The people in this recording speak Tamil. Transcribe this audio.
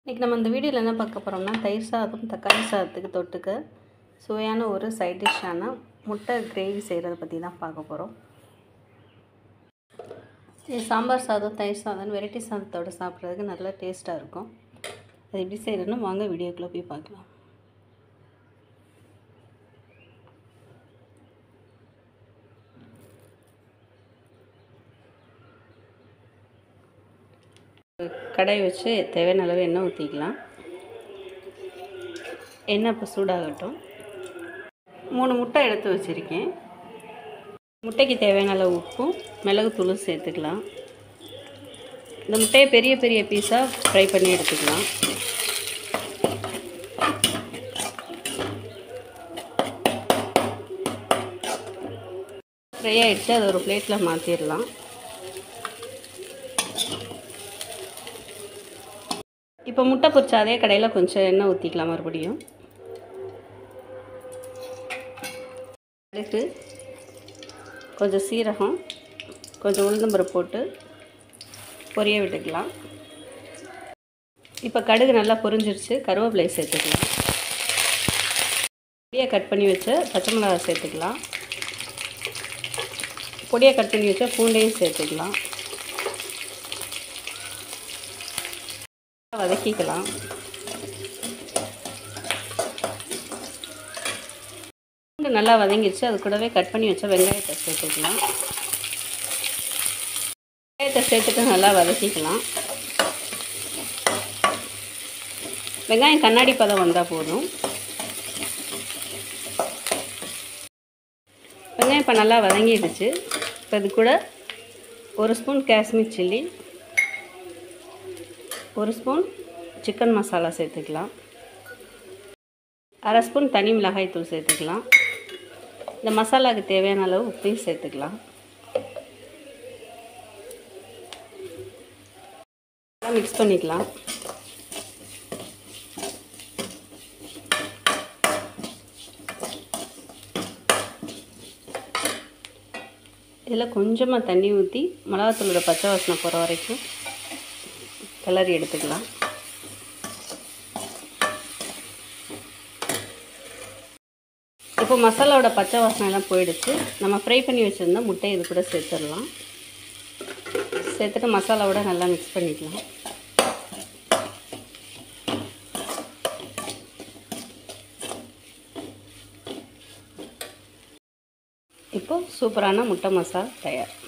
இன்றைக்கி நம்ம இந்த வீடியோவில் என்ன பார்க்க போகிறோம்னா தயிர் சாதம் தக்காளி சாதத்துக்கு தொட்டுக்க சுவையான ஒரு சைட் டிஷ்ஷான முட்டை கிரேவி செய்கிறத பற்றி தான் பார்க்க போகிறோம் இது சாம்பார் சாதம் தயிர் சாதம் வெரைட்டி சாதத்தோடு சாப்பிட்றதுக்கு நல்லா டேஸ்ட்டாக இருக்கும் அது எப்படி செய்கிறதுன்னு வாங்க வீடியோக்குள்ளே போய் பார்க்கலாம் கடாய் வச்சு தேவையான அளவு எண்ணெய் ஊற்றிக்கலாம் எண்ணெய் இப்போ சூடாகட்டும் மூணு முட்டை எடுத்து வச்சுருக்கேன் முட்டைக்கு தேவையான அளவு உப்பும் மிளகுத்தூளும் சேர்த்துக்கலாம் இந்த முட்டையை பெரிய பெரிய பீஸாக ஃப்ரை பண்ணி எடுத்துக்கலாம் ஃப்ரை ஆகிடுச்சு அதை ஒரு பிளேட்டில் மாற்றிடலாம் இப்போ முட்டை பொரிச்ச அதே கடையில் கொஞ்சம் எண்ணெய் ஊற்றிக்கலாம் மறுபடியும் கடுகு கொஞ்சம் சீரகம் கொஞ்சம் உளுந்தம்பருப்பு போட்டு பொரிய விட்டுக்கலாம் இப்போ கடுகு நல்லா பொரிஞ்சிருச்சு கருவேப்பிலையை சேர்த்துக்கலாம் பொடியை கட் பண்ணி வச்ச பச்சை மிளகாய் சேர்த்துக்கலாம் பொடியை கட் பண்ணி வச்ச பூண்டையும் சேர்த்துக்கலாம் வதக்கிக்கலாம் பூண்டு நல்லா வதங்கிடுச்சு அது கூடவே கட் பண்ணி வச்ச வெங்காயத்தை சேர்த்துக்கலாம் வெங்காயத்தை சேர்த்துட்டு நல்லா வதக்கிக்கலாம் வெங்காயம் கண்ணாடி பதம் வந்தால் போதும் வெங்காயம் இப்போ நல்லா வதங்கிடுச்சு இப்போ இது கூட ஒரு ஸ்பூன் காஷ்மீர் சில்லி ஒரு ஸ்பூன் சிக்கன் மசாலா சேர்த்துக்கலாம் அரை ஸ்பூன் தனி மிளகாய் தூள் சேர்த்துக்கலாம் இந்த மசாலாவுக்கு தேவையான அளவு உப்பையும் சேர்த்துக்கலாம் மிக்ஸ் பண்ணிக்கலாம் இதில் கொஞ்சமாக தண்ணி ஊற்றி மிளகாத்தூளோட பச்சை வாசனை போகிற வரைக்கும் கிளறி எடுத்துக்கலாம் இப்போ மசாலாவோட பச்சை வாசனை எல்லாம் போயிடுச்சு நம்ம ஃப்ரை பண்ணி வச்சுருந்தா முட்டை இது கூட சேர்த்துடலாம் சேர்த்துட்டு மசாலாவோட நல்லா மிக்ஸ் பண்ணிக்கலாம் இப்போ சூப்பரான முட்டை மசாலா தயார்